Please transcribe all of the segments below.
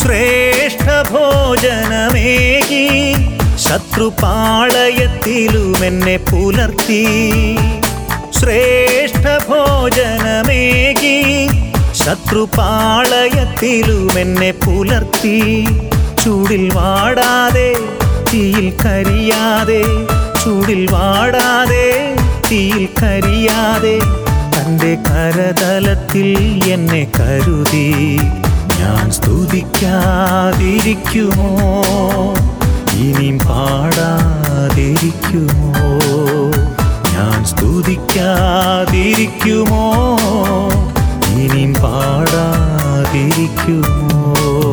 ശ്രേഷ്ഠ ഭോജനമേകി ശത്രുപാളയത്തിലും എന്നെ പുലർത്തി ശ്രേഷ്ഠ ഭോജനമേകി ശത്രുപാളയത്തിലും എന്നെ പുലർത്തി ചൂടിൽ വാടാതെ തീയിൽ കരിയാതെ ചൂടിൽ വാടാതെ തീയിൽ കരിയാതെ തൻ്റെ കരതലത്തിൽ എന്നെ കരുതി ഞാൻ സ്തുതിക്കാതിരിക്കുമോ ഇനിയും പാടാതിരിക്കുമോ ഞാൻ സ്തുതിക്കാതിരിക്കുമോ ഇനിയും പാടാതിരിക്കുമോ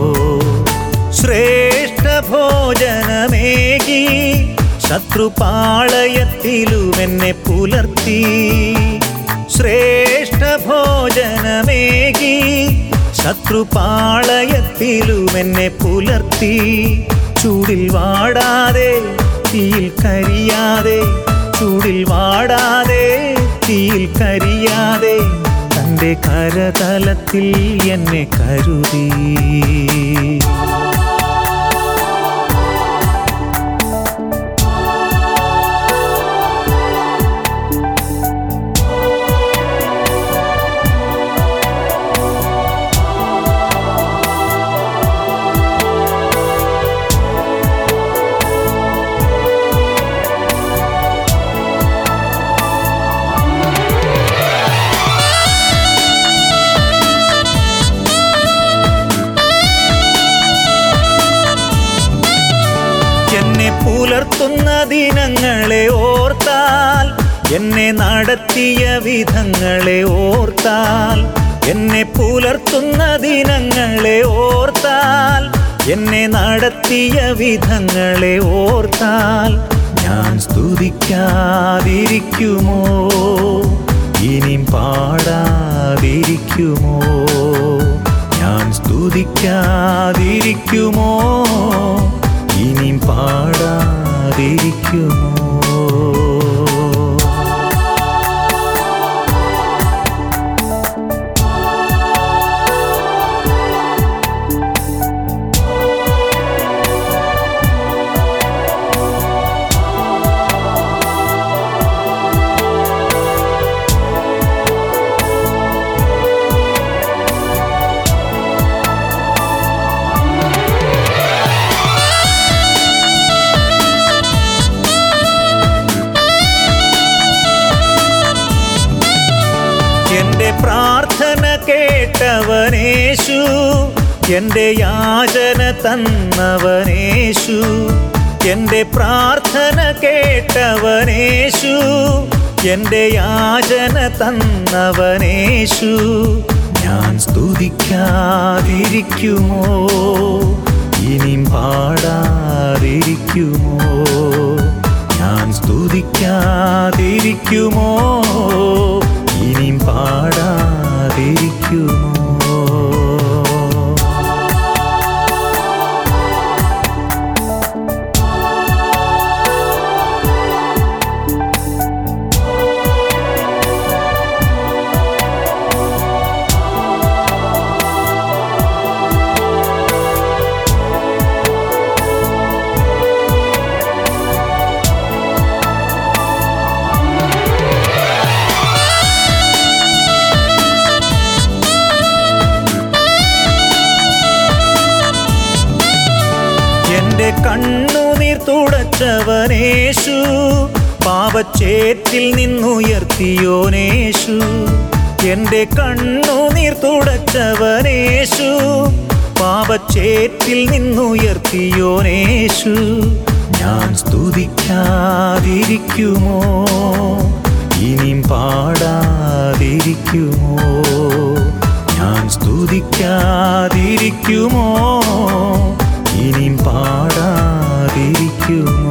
ശ്രേഷ്ഠ ഭോജനമേകി ശത്രുപാളയത്തിലും എന്നെ പുലർത്തി ശ്രേഷ്ഠ ഭോജനമേകി ശത്രുപാളയത്തിലും എന്നെ പുലർത്തി ചൂടിൽ വാടാതെ തീയിൽ കരിയാതെ ചൂടിൽ വാടാതെ തീയിൽ കരിയാതെ തൻ്റെ കരതലത്തിൽ എന്നെ കരുതി എന്നെ പുലർത്തുന്ന ദിനങ്ങളെ ഓർത്താൽ എന്നെ നടത്തിയ വിധങ്ങളെ ഓർത്താൽ എന്നെ പുലർത്തുന്ന ദിനങ്ങളെ ഓർത്താൽ എന്നെ നടത്തിയ വിധങ്ങളെ ഓർത്താൽ ഞാൻ സ്തുതിക്കാതിരിക്കുമോ ഇനിയും പാടാതിരിക്കുമോ ഞാൻ സ്തുതിക്കാതിരിക്കുമോ ഇനിയും പാടാതിരിക്കുമോ എന്റെ പ്രാർത്ഥന കേട്ടവനേശു എന്റെ യാചന തന്നവനേശു എന്റെ പ്രാർത്ഥന കേട്ടവനേശു എന്റെ യാചന തന്നവനേശു ഞാൻ സ്തുതിക്കാതിരിക്കുമോ ഇനിയും പാടാതിരിക്കുമോ ഞാൻ സ്തുതിക്കാതിരിക്കുമോ ഇനിയും പാടാതിരിക്കുമോ എന്റെ കണ്ണുനീർ തുടച്ചവനേശു പാപച്ചേറ്റിൽ നിന്നുയർത്തിയോനേശു എന്റെ കണ്ണുനീർ തുടച്ചവനേശു പാപച്ചേറ്റിൽ നിന്നുയർത്തിയോനേശു ഞാൻ സ്തുതിക്കാതിരിക്കുമോ ഇനിയും പാടാതിരിക്കുമോ ഞാൻ സ്തുതിക്കാതിരിക്കുമോ ഇനിയും പാടാതിരിക്കുമോ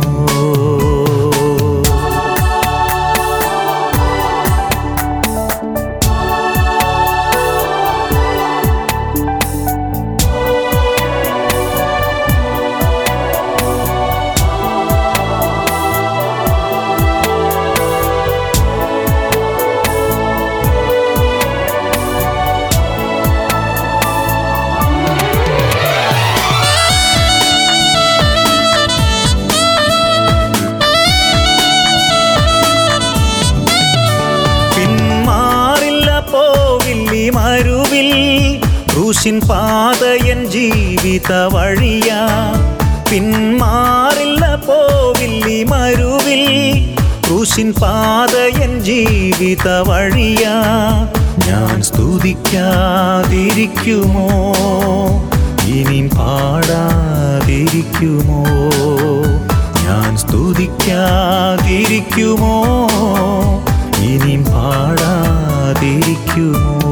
മരുവിൽ ക്രൂശിൻ പാതയൻ ജീവിത വഴിയാ പിന്മാറില്ല പോവില്ലി മരുവിൽ ക്രൂശിൻ പാതയൻ ജീവിത വഴിയാ ഞാൻ സ്തുതിക്കാതിരിക്കുമോ ഇനിയും പാടാതിരിക്കുമോ ഞാൻ സ്തുതിക്കാതിരിക്കുമോ ഇനിയും പാടാതിരിക്കുമോ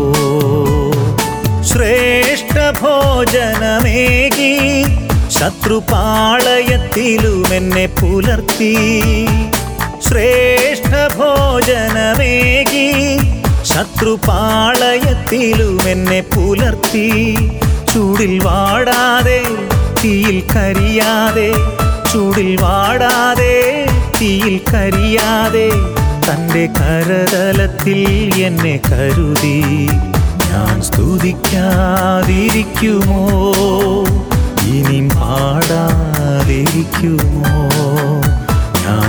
ശ്രേഷ്ഠ ഭോജനമേകി ശത്രുപാളയത്തിലും എന്നെ പുലർത്തി ശ്രേഷ്ഠ ഭോജനമേകി ശത്രുപാളയത്തിലും എന്നെ പുലർത്തി ചൂടിൽ വാടാതെ തീയിൽ കരിയാതെ ചൂടിൽ വാടാതെ തീയിൽ കരിയാതെ തൻ്റെ കരതലത്തിൽ എന്നെ കരുതി ഞാൻ സ്തുതിക്കാതിരിക്കുമോ ഇനിയും പാടാതിരിക്കുമോ ഞാൻ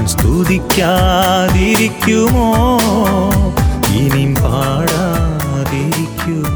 സ്തുതിക്കാതിരിക്കുമോ ഇനിയും പാടാതിരിക്കുമോ